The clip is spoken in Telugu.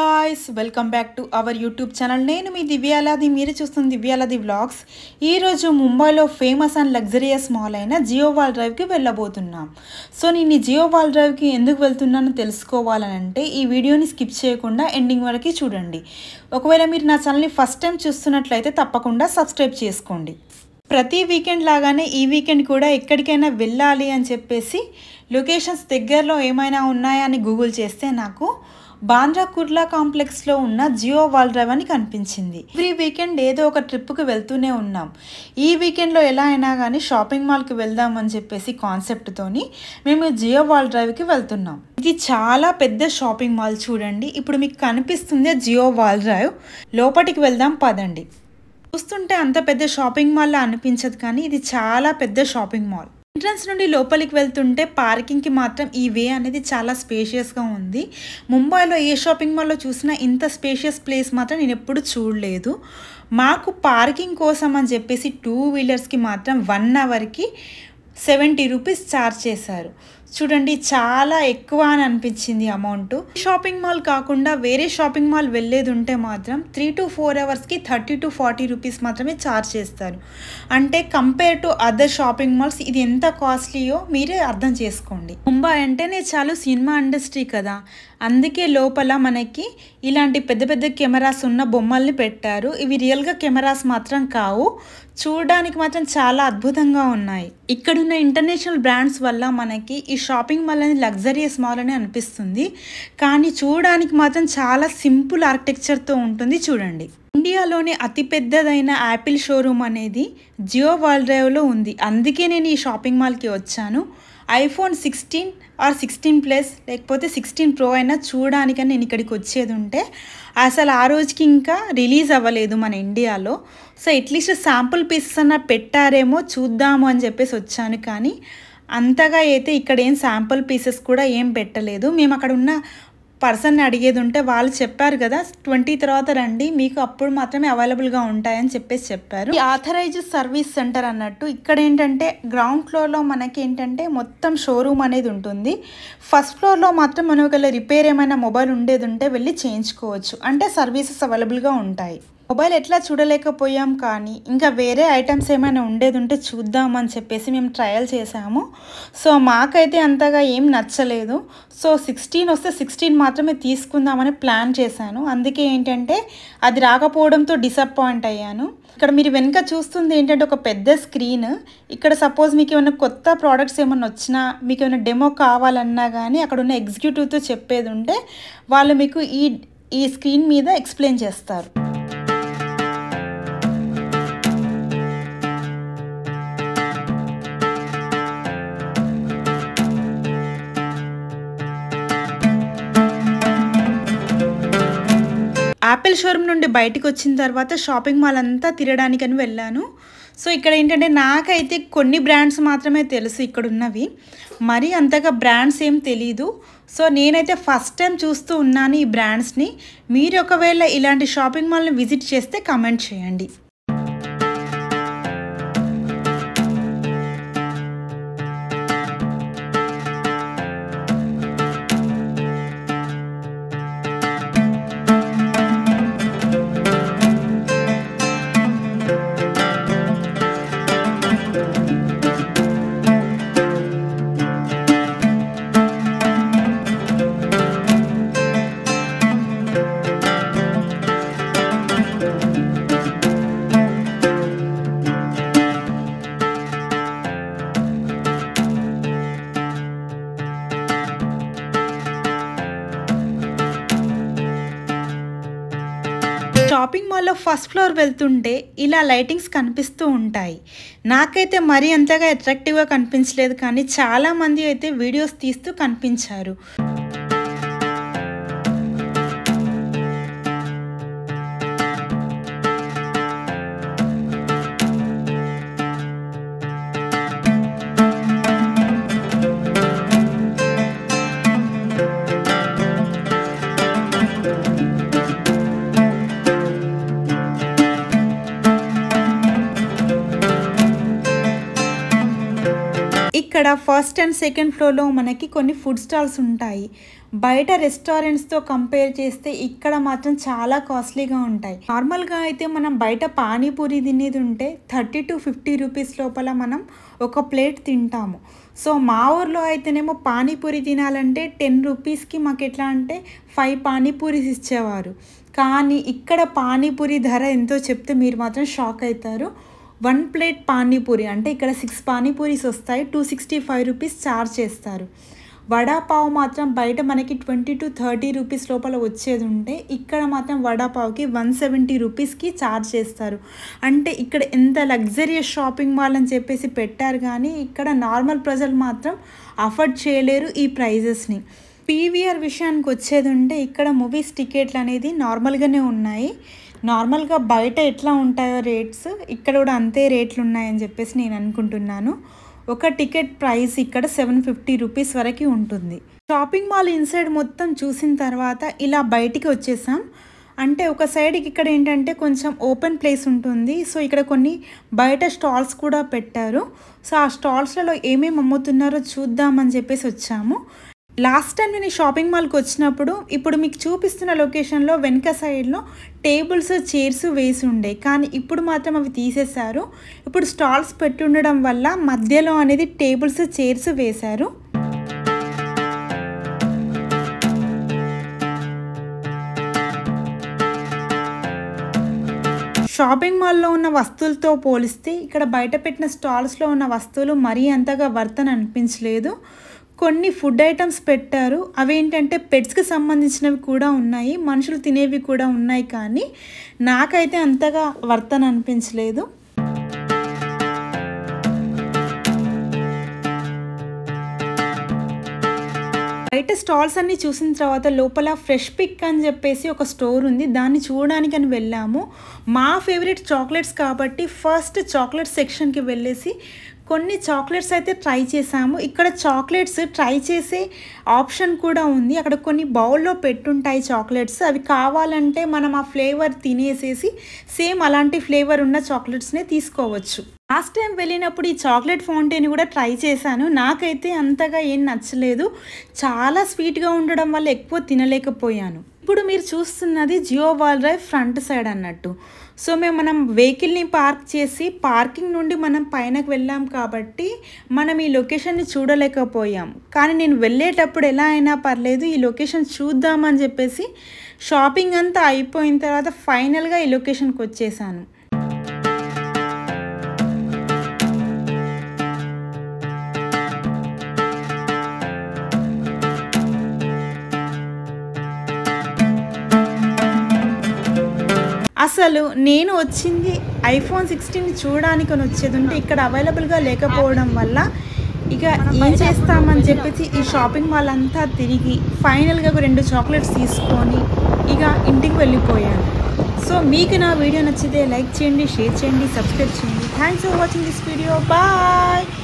guys welcome back to our YouTube channel నేను మీ దివ్యాలాది మీరు చూస్తున్న దివ్యాలాది వ్లాగ్స్ ఈరోజు ముంబైలో ఫేమస్ అండ్ లగ్జరియస్ మాల్ అయిన జియో వాల్ డ్రైవ్కి వెళ్ళబోతున్నాం సో నేను ఈ జియో వాల్ డ్రైవ్కి ఎందుకు వెళ్తున్నానో తెలుసుకోవాలని అంటే ఈ వీడియోని స్కిప్ చేయకుండా ఎండింగ్ వరకు చూడండి ఒకవేళ మీరు నా ఛానల్ని ఫస్ట్ టైం చూస్తున్నట్లయితే తప్పకుండా సబ్స్క్రైబ్ చేసుకోండి ప్రతి వీకెండ్ లాగానే ఈ వీకెండ్ కూడా ఎక్కడికైనా వెళ్ళాలి అని చెప్పేసి లొకేషన్స్ దగ్గరలో ఏమైనా ఉన్నాయా అని గూగుల్ చేస్తే నాకు బాంద్రా కుర్లా కాంప్లెక్స్లో ఉన్న జియో వాల్ డ్రైవ్ అని కనిపించింది ఎవ్రీ వీకెండ్ ఏదో ఒక ట్రిప్కి వెళ్తూనే ఉన్నాం ఈ వీకెండ్లో ఎలా అయినా కానీ షాపింగ్ మాల్కి వెళ్దాం అని చెప్పేసి కాన్సెప్ట్తోని మేము జియో వాల్ డ్రైవ్కి వెళ్తున్నాం ఇది చాలా పెద్ద షాపింగ్ మాల్ చూడండి ఇప్పుడు మీకు కనిపిస్తుంది జియో వాల్ డ్రైవ్ లోపలికి వెళ్దాం పదండి చూస్తుంటే అంత పెద్ద షాపింగ్ మాల్లా అనిపించదు కానీ ఇది చాలా పెద్ద షాపింగ్ మాల్ ఎంట్రన్స్ నుండి లోపలికి వెళ్తుంటే పార్కింగ్కి మాత్రం ఈ వే అనేది చాలా స్పేషియస్గా ఉంది ముంబైలో ఏ షాపింగ్ మాల్లో చూసినా ఇంత స్పేషియస్ ప్లేస్ మాత్రం నేను ఎప్పుడు చూడలేదు మాకు పార్కింగ్ కోసం అని చెప్పేసి టూ వీలర్స్కి మాత్రం వన్ అవర్కి సెవెంటీ రూపీస్ ఛార్జ్ చేశారు చూడండి చాలా ఎక్కువ అని అనిపించింది అమౌంట్ షాపింగ్ మాల్ కాకుండా వేరే షాపింగ్ మాల్ వెళ్ళేది ఉంటే మాత్రం త్రీ టు ఫోర్ అవర్స్కి థర్టీ టు ఫార్టీ రూపీస్ మాత్రమే ఛార్జ్ చేస్తారు అంటే compare to other shopping malls ఇది ఎంత కాస్ట్లీయో మీరే అర్థం చేసుకోండి ముంబై అంటేనే చాలు సినిమా ఇండస్ట్రీ కదా అందుకే లోపల మనకి ఇలాంటి పెద్ద పెద్ద కెమెరాస్ ఉన్న బొమ్మల్ని పెట్టారు ఇవి రియల్గా కెమెరాస్ మాత్రం కావు చూడడానికి మాత్రం చాలా అద్భుతంగా ఉన్నాయి ఇక్కడున్న ఇంటర్నేషనల్ బ్రాండ్స్ వల్ల మనకి ఈ షాపింగ్ మాల్ అనేది లగ్జరియస్ మాల్ అని అనిపిస్తుంది కానీ చూడడానికి మాత్రం చాలా సింపుల్ ఆర్కిటెక్చర్తో ఉంటుంది చూడండి ఇండియాలోనే అతిపెద్దదైన యాపిల్ షోరూమ్ అనేది జియో వాల్ డ్రైవ్లో ఉంది అందుకే నేను ఈ షాపింగ్ మాల్కి వచ్చాను iPhone sixteen or sixteen plus లేకపోతే సిక్స్టీన్ ప్రో అయినా చూడడానికని నేను ఇక్కడికి వచ్చేది ఉంటే అసలు ఆ రోజుకి ఇంకా రిలీజ్ అవ్వలేదు మన ఇండియాలో సో అట్లీస్ట్ శాంపుల్ పీసెస్ అన్న పెట్టారేమో చూద్దాము అని చెప్పేసి వచ్చాను కానీ అంతగా అయితే ఇక్కడ ఏం శాంపుల్ పీసెస్ కూడా ఏం పెట్టలేదు మేము అక్కడ ఉన్న పర్సన్ని అడిగేది ఉంటే వాళ్ళు చెప్పారు కదా ట్వంటీ తర్వాత రండి మీకు అప్పుడు మాత్రమే అవైలబుల్గా ఉంటాయని చెప్పేసి చెప్పారు ఈ ఆథరైజ్డ్ సర్వీస్ సెంటర్ అన్నట్టు ఇక్కడ ఏంటంటే గ్రౌండ్ ఫ్లోర్లో మనకి ఏంటంటే మొత్తం షోరూమ్ అనేది ఉంటుంది ఫస్ట్ ఫ్లోర్లో మాత్రం మనం ఒకవేళ రిపేర్ ఏమైనా మొబైల్ ఉండేది ఉంటే వెళ్ళి చేయించుకోవచ్చు అంటే సర్వీసెస్ అవైలబుల్గా ఉంటాయి మొబైల్ ఎట్లా చూడలేకపోయాం కానీ ఇంకా వేరే ఐటమ్స్ ఏమైనా ఉండేది ఉంటే చూద్దామని చెప్పేసి మేము ట్రయల్ చేసాము సో మాకైతే అంతగా ఏం నచ్చలేదు సో సిక్స్టీన్ వస్తే సిక్స్టీన్ మాత్రమే తీసుకుందామని ప్లాన్ చేశాను అందుకే ఏంటంటే అది రాకపోవడంతో డిసప్పాయింట్ అయ్యాను ఇక్కడ మీరు వెనుక చూస్తుంది ఏంటంటే ఒక పెద్ద స్క్రీన్ ఇక్కడ సపోజ్ మీకు ఏమైనా కొత్త ప్రోడక్ట్స్ ఏమైనా వచ్చినా మీకు ఏమైనా డెమో కావాలన్నా కానీ అక్కడ ఉన్న ఎగ్జిక్యూటివ్తో చెప్పేది ఉంటే వాళ్ళు మీకు ఈ ఈ స్క్రీన్ మీద ఎక్స్ప్లెయిన్ చేస్తారు యాపిల్ షోరూమ్ నుండి బయటకు వచ్చిన తర్వాత షాపింగ్ మాల్ అంతా తిరగడానికని వెళ్ళాను సో ఇక్కడ ఏంటంటే నాకైతే కొన్ని బ్రాండ్స్ మాత్రమే తెలుసు ఇక్కడ ఉన్నవి మరి అంతగా బ్రాండ్స్ ఏం తెలీదు సో నేనైతే ఫస్ట్ టైం చూస్తూ ఉన్నాను ఈ బ్రాండ్స్ని మీరు ఒకవేళ ఇలాంటి షాపింగ్ మాల్ని విజిట్ చేస్తే కమెంట్ చేయండి షాపింగ్ మాల్లో ఫస్ట్ ఫ్లోర్ వెళ్తుంటే ఇలా లైటింగ్స్ కనిపిస్తూ ఉంటాయి నాకైతే మరీ అంతగా అట్రాక్టివ్గా కనిపించలేదు కానీ చాలామంది అయితే వీడియోస్ తీస్తూ కనిపించారు ఇక్కడ ఫస్ట్ అండ్ సెకండ్ ఫ్లోర్లో మనకి కొన్ని ఫుడ్ స్టాల్స్ ఉంటాయి బయట రెస్టారెంట్స్తో కంపేర్ చేస్తే ఇక్కడ మాత్రం చాలా కాస్ట్లీగా ఉంటాయి నార్మల్గా అయితే మనం బయట పానీపూరి తినేది ఉంటే థర్టీ టు ఫిఫ్టీ రూపీస్ లోపల మనం ఒక ప్లేట్ తింటాము సో మా ఊర్లో అయితేనేమో పానీపూరి తినాలంటే టెన్ రూపీస్కి మాకు ఎట్లా అంటే ఫైవ్ పానీపూరీస్ ఇచ్చేవారు కానీ ఇక్కడ పానీపూరి ధర ఎంతో చెప్తే మీరు మాత్రం షాక్ అవుతారు వన్ ప్లేట్ పానీపూరి అంటే ఇక్కడ సిక్స్ పానీపూరీస్ వస్తాయి two sixty five rupees charge చేస్తారు వడాపావ్ మాత్రం బయట మనకి ట్వంటీ టు థర్టీ రూపీస్ లోపల వచ్చేది ఉంటే ఇక్కడ మాత్రం వడాపావ్కి వన్ సెవెంటీ రూపీస్కి ఛార్జ్ చేస్తారు అంటే ఇక్కడ ఎంత లగ్జరియస్ షాపింగ్ మాల్ అని చెప్పేసి పెట్టారు కానీ ఇక్కడ నార్మల్ ప్రజలు మాత్రం అఫోర్డ్ చేయలేరు ఈ ప్రైజెస్ని పీవీఆర్ విషయానికి వచ్చేది ఉంటే ఇక్కడ మూవీస్ టికెట్లు అనేది నార్మల్గానే ఉన్నాయి నార్మల్గా బయట ఎట్లా ఉంటాయో రేట్స్ ఇక్కడ కూడా అంతే రేట్లు ఉన్నాయని చెప్పేసి నేను అనుకుంటున్నాను ఒక టికెట్ ప్రైస్ ఇక్కడ సెవెన్ ఫిఫ్టీ రూపీస్ వరకు ఉంటుంది షాపింగ్ మాల్ ఇన్సైడ్ మొత్తం చూసిన తర్వాత ఇలా బయటికి వచ్చేసాం అంటే ఒక సైడ్కి ఇక్కడ ఏంటంటే కొంచెం ఓపెన్ ప్లేస్ ఉంటుంది సో ఇక్కడ కొన్ని బయట స్టాల్స్ కూడా పెట్టారు సో ఆ స్టాల్స్లలో ఏమేమి అమ్ముతున్నారో చూద్దామని చెప్పేసి వచ్చాము లాస్ట్ టైం నేను ఈ షాపింగ్ మాల్కి వచ్చినప్పుడు ఇప్పుడు మీకు చూపిస్తున్న లొకేషన్లో వెనక సైడ్లో టేబుల్స్ చైర్స్ వేసి ఉండే కానీ ఇప్పుడు మాత్రం అవి తీసేశారు ఇప్పుడు స్టాల్స్ పెట్టి ఉండడం వల్ల మధ్యలో అనేది టేబుల్స్ చైర్స్ వేశారు షాపింగ్ మాల్లో ఉన్న వస్తువులతో పోలిస్తే ఇక్కడ బయట పెట్టిన స్టాల్స్లో ఉన్న వస్తువులు మరీ అంతగా వర్తన అనిపించలేదు కొన్ని ఫుడ్ ఐటమ్స్ పెట్టారు అవేంటంటే పెట్స్కి సంబంధించినవి కూడా ఉన్నాయి మనుషులు తినేవి కూడా ఉన్నాయి కానీ నాకైతే అంతగా వర్తన అనిపించలేదు బయట స్టాల్స్ అన్ని చూసిన తర్వాత లోపల ఫ్రెష్ పిక్ అని చెప్పేసి ఒక స్టోర్ ఉంది దాన్ని చూడడానికి అని వెళ్ళాము మా ఫేవరెట్ చాక్లెట్స్ కాబట్టి ఫస్ట్ చాక్లెట్ సెక్షన్కి వెళ్ళేసి కొన్ని చాక్లెట్స్ అయితే ట్రై చేసాము ఇక్కడ చాక్లెట్స్ ట్రై చేసే ఆప్షన్ కూడా ఉంది అక్కడ కొన్ని బౌల్లో పెట్టుంటాయి చాక్లెట్స్ అవి కావాలంటే మనం ఆ ఫ్లేవర్ తినేసేసి సేమ్ అలాంటి ఫ్లేవర్ ఉన్న చాక్లెట్స్నే తీసుకోవచ్చు లాస్ట్ టైం వెళ్ళినప్పుడు ఈ చాక్లెట్ ఫౌంటైన్ కూడా ట్రై చేశాను నాకైతే అంతగా ఏం నచ్చలేదు చాలా స్వీట్గా ఉండడం వల్ల ఎక్కువ తినలేకపోయాను ఇప్పుడు మీరు చూస్తున్నది Jio world drive front side అన్నట్టు సో మేము మనం వెహికల్ని పార్క్ చేసి పార్కింగ్ నుండి మనం పైనకు వెళ్ళాం కాబట్టి మనం ఈ లొకేషన్ని చూడలేకపోయాం కానీ నేను వెళ్ళేటప్పుడు ఎలా అయినా పర్లేదు ఈ లొకేషన్ చూద్దామని చెప్పేసి షాపింగ్ అంతా అయిపోయిన తర్వాత ఫైనల్గా ఈ లొకేషన్కి వచ్చేసాను అసలు నేను వచ్చింది ఐఫోన్ సిక్స్టీన్ చూడడానికి అని వచ్చేది ఉంటే ఇక్కడ అవైలబుల్గా లేకపోవడం వల్ల ఇక ఏం చేస్తామని చెప్పేసి ఈ షాపింగ్ మాల్ అంతా తిరిగి ఫైనల్గా ఒక రెండు చాక్లెట్స్ తీసుకొని ఇక ఇంటికి వెళ్ళిపోయాను సో మీకు నా వీడియో నచ్చితే లైక్ చేయండి షేర్ చేయండి సబ్స్క్రైబ్ చేయండి thanks for watching this video bye